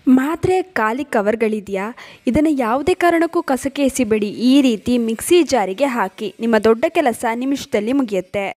ಮಾತ್ರೆ ಖಾಲಿ ಕವರ್ಗಳಿದೆಯಾ ಇದನ್ನು ಯಾವುದೇ ಕಾರಣಕ್ಕೂ ಕಸಕ್ಕೆ ಎಸಿಬೇಡಿ ಈ ರೀತಿ ಮಿಕ್ಸಿ ಜಾರಿಗೆ ಹಾಕಿ ನಿಮ್ಮ ದೊಡ್ಡ ಕೆಲಸ ನಿಮಿಷದಲ್ಲಿ ಮುಗಿಯುತ್ತೆ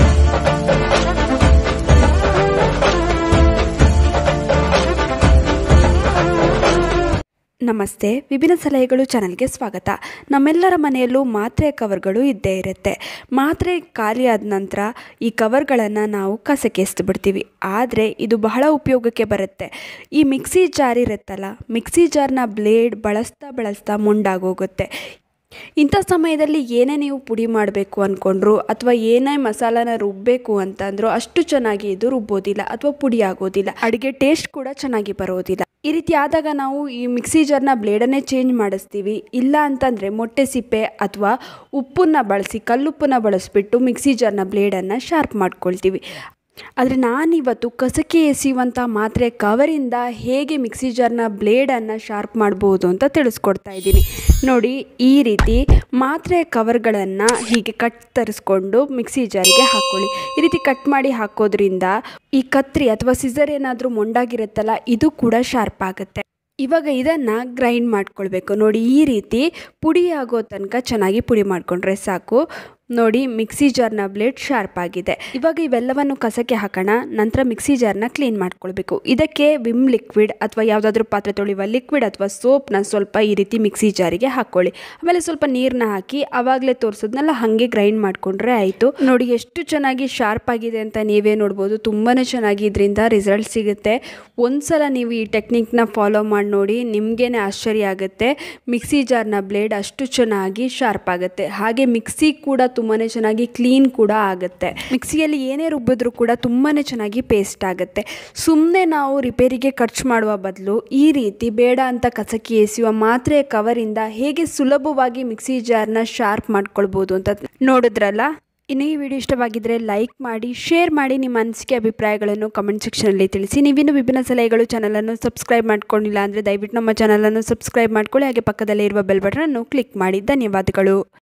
ನಮಸ್ತೆ ವಿಭಿನ್ನ ಸಲಹೆಗಳು ಚಾನಲ್ಗೆ ಸ್ವಾಗತ ನಮ್ಮೆಲ್ಲರ ಮನೆಯಲ್ಲೂ ಮಾತ್ರೆ ಕವರ್ಗಳು ಇದ್ದೇ ಇರುತ್ತೆ ಮಾತ್ರೆ ಖಾಲಿ ಆದ ನಂತರ ಈ ಕವರ್ಗಳನ್ನು ನಾವು ಕಸಕ್ಕೆ ಎಸ್ದು ಬಿಡ್ತೀವಿ ಆದರೆ ಇದು ಬಹಳ ಉಪಯೋಗಕ್ಕೆ ಬರುತ್ತೆ ಈ ಮಿಕ್ಸಿ ಜಾರ್ ಇರುತ್ತಲ್ಲ ಮಿಕ್ಸಿ ಜಾರ್ನ ಬ್ಲೇಡ್ ಬಳಸ್ತಾ ಬಳಸ್ತಾ ಮುಂಡಾಗೋಗುತ್ತೆ ಇಂಥ ಸಮಯದಲ್ಲಿ ಏನೇ ನೀವು ಪುಡಿ ಮಾಡಬೇಕು ಅಂದ್ಕೊಂಡ್ರು ಅಥವಾ ಏನೇ ಮಸಾಲಾನ ರುಬ್ಬಬೇಕು ಅಂತಂದ್ರು ಅಷ್ಟು ಚೆನ್ನಾಗಿ ಇದು ರುಬ್ಬೋದಿಲ್ಲ ಅಥವಾ ಪುಡಿ ಆಗೋದಿಲ್ಲ ಅಡುಗೆ ಟೇಸ್ಟ್ ಕೂಡ ಚೆನ್ನಾಗಿ ಬರೋದಿಲ್ಲ ಈ ರೀತಿ ಆದಾಗ ನಾವು ಈ ಮಿಕ್ಸಿ ಜಾರ್ನ ಬ್ಲೇಡನ್ನೇ ಚೇಂಜ್ ಮಾಡಿಸ್ತೀವಿ ಇಲ್ಲ ಅಂತಂದರೆ ಮೊಟ್ಟೆ ಸಿಪ್ಪೆ ಅಥವಾ ಉಪ್ಪನ್ನು ಬಳಸಿ ಕಲ್ಲುಪ್ಪನ್ನು ಬಳಸಿಬಿಟ್ಟು ಮಿಕ್ಸಿ ಜಾರ್ನ ಬ್ಲೇಡನ್ನು ಶಾರ್ಪ್ ಮಾಡ್ಕೊಳ್ತೀವಿ ಆದರೆ ನಾನಿವತ್ತು ಕಸಕ್ಕೆ ಎಸೆಯುವಂಥ ಮಾತ್ರೆ ಕವರಿಂದ ಹೇಗೆ ಮಿಕ್ಸಿ ಜಾರ್ನ ಬ್ಲೇಡನ್ನು ಶಾರ್ಪ್ ಮಾಡ್ಬೋದು ಅಂತ ತಿಳಿಸ್ಕೊಡ್ತಾ ಇದ್ದೀನಿ ನೋಡಿ ಈ ರೀತಿ ಮಾತ್ರೆ ಕವರ್ಗಳನ್ನು ಹೀಗೆ ಕಟ್ ತರಿಸ್ಕೊಂಡು ಮಿಕ್ಸಿ ಜಾರಿಗೆ ಹಾಕ್ಕೊಳ್ಳಿ ಈ ರೀತಿ ಕಟ್ ಮಾಡಿ ಹಾಕೋದ್ರಿಂದ ಈ ಕತ್ರಿ ಅಥವಾ ಸಿಸರ್ ಏನಾದರೂ ಮೊಂಡಾಗಿರುತ್ತಲ್ಲ ಇದು ಕೂಡ ಶಾರ್ಪ್ ಆಗುತ್ತೆ ಇವಾಗ ಇದನ್ನು ಗ್ರೈಂಡ್ ಮಾಡ್ಕೊಳ್ಬೇಕು ನೋಡಿ ಈ ರೀತಿ ಪುಡಿ ಆಗೋ ತನಕ ಚೆನ್ನಾಗಿ ಪುಡಿ ಮಾಡಿಕೊಂಡ್ರೆ ಸಾಕು ನೋಡಿ ಮಿಕ್ಸಿ ಜಾರ್ನ ಬ್ಲೇಡ್ ಶಾರ್ಪ್ ಆಗಿದೆ ಇವಾಗ ಇವೆಲ್ಲವನ್ನು ಕಸಕ್ಕೆ ಹಾಕೋಣ ನಂತರ ಮಿಕ್ಸಿ ಜಾರ್ನ ಕ್ಲೀನ್ ಮಾಡ್ಕೊಳ್ಬೇಕು ಇದಕ್ಕೆ ವಿಮ್ ಲಿಕ್ವಿಡ್ ಅಥವಾ ಯಾವುದಾದ್ರೂ ಪಾತ್ರೆ ತೊಳೆಯುವ ಲಿಕ್ವಿಡ್ ಅಥವಾ ಸೋಪ್ನ ಸ್ವಲ್ಪ ಈ ರೀತಿ ಮಿಕ್ಸಿ ಜಾರಿಗೆ ಹಾಕ್ಕೊಳ್ಳಿ ಆಮೇಲೆ ಸ್ವಲ್ಪ ನೀರನ್ನ ಹಾಕಿ ಆವಾಗಲೇ ತೋರಿಸೋದ್ನೆಲ್ಲ ಹಾಗೆ ಗ್ರೈಂಡ್ ಮಾಡಿಕೊಂಡ್ರೆ ಆಯಿತು ನೋಡಿ ಎಷ್ಟು ಚೆನ್ನಾಗಿ ಶಾರ್ಪ್ ಆಗಿದೆ ಅಂತ ನೀವೇ ನೋಡ್ಬೋದು ತುಂಬಾ ಚೆನ್ನಾಗಿ ಇದರಿಂದ ರಿಸಲ್ಟ್ ಸಿಗುತ್ತೆ ಒಂದ್ಸಲ ನೀವು ಈ ಟೆಕ್ನಿಕ್ನ ಫಾಲೋ ಮಾಡಿ ನೋಡಿ ನಿಮಗೇನೆ ಆಶ್ಚರ್ಯ ಆಗುತ್ತೆ ಮಿಕ್ಸಿ ಜಾರ್ನ ಬ್ಲೇಡ್ ಅಷ್ಟು ಚೆನ್ನಾಗಿ ಶಾರ್ಪ್ ಆಗುತ್ತೆ ಹಾಗೆ ಮಿಕ್ಸಿ ಕೂಡ ತುಂಬಾ ಚೆನ್ನಾಗಿ ಕ್ಲೀನ್ ಕೂಡ ಆಗುತ್ತೆ ಮಿಕ್ಸಿಯಲ್ಲಿ ಏನೇ ರುಬ್ಬಿದ್ರೂ ಕೂಡ ತುಂಬಾ ಚೆನ್ನಾಗಿ ಪೇಸ್ಟ್ ಆಗುತ್ತೆ ಸುಮ್ಮನೆ ನಾವು ರಿಪೇರಿಗೆ ಖರ್ಚು ಮಾಡುವ ಬದಲು ಈ ರೀತಿ ಬೇಡ ಅಂತ ಕಸಕ್ಕೆ ಎಸೆಯುವ ಮಾತ್ರೆ ಕವರಿಂದ ಹೇಗೆ ಸುಲಭವಾಗಿ ಮಿಕ್ಸಿ ಜಾರ್ನ ಶಾರ್ಪ್ ಮಾಡ್ಕೊಳ್ಬೋದು ಅಂತ ನೋಡಿದ್ರಲ್ಲ ಇನ್ನು ಈ ವಿಡಿಯೋ ಇಷ್ಟವಾಗಿದ್ದರೆ ಲೈಕ್ ಮಾಡಿ ಶೇರ್ ಮಾಡಿ ನಿಮ್ಮ ಅನಿಸಿಕೆ ಅಭಿಪ್ರಾಯಗಳನ್ನು ಕಮೆಂಟ್ ಸೆಕ್ಷನಲ್ಲಿ ತಿಳಿಸಿ ನೀವಿನ್ನು ವಿಭಿನ್ನ ಸಲಹೆಗಳು ಚಾನಲನ್ನು ಸಬ್ಸ್ಕ್ರೈಬ್ ಮಾಡ್ಕೊಂಡಿಲ್ಲ ಅಂದರೆ ದಯವಿಟ್ಟು ನಮ್ಮ ಚಾನಲನ್ನು ಸಬ್ಸ್ಕ್ರೈಬ್ ಮಾಡ್ಕೊಳ್ಳಿ ಹಾಗೆ ಪಕ್ಕದಲ್ಲೇ ಇರುವ ಬೆಲ್ ಬಟನನ್ನು ಕ್ಲಿಕ್ ಮಾಡಿ ಧನ್ಯವಾದಗಳು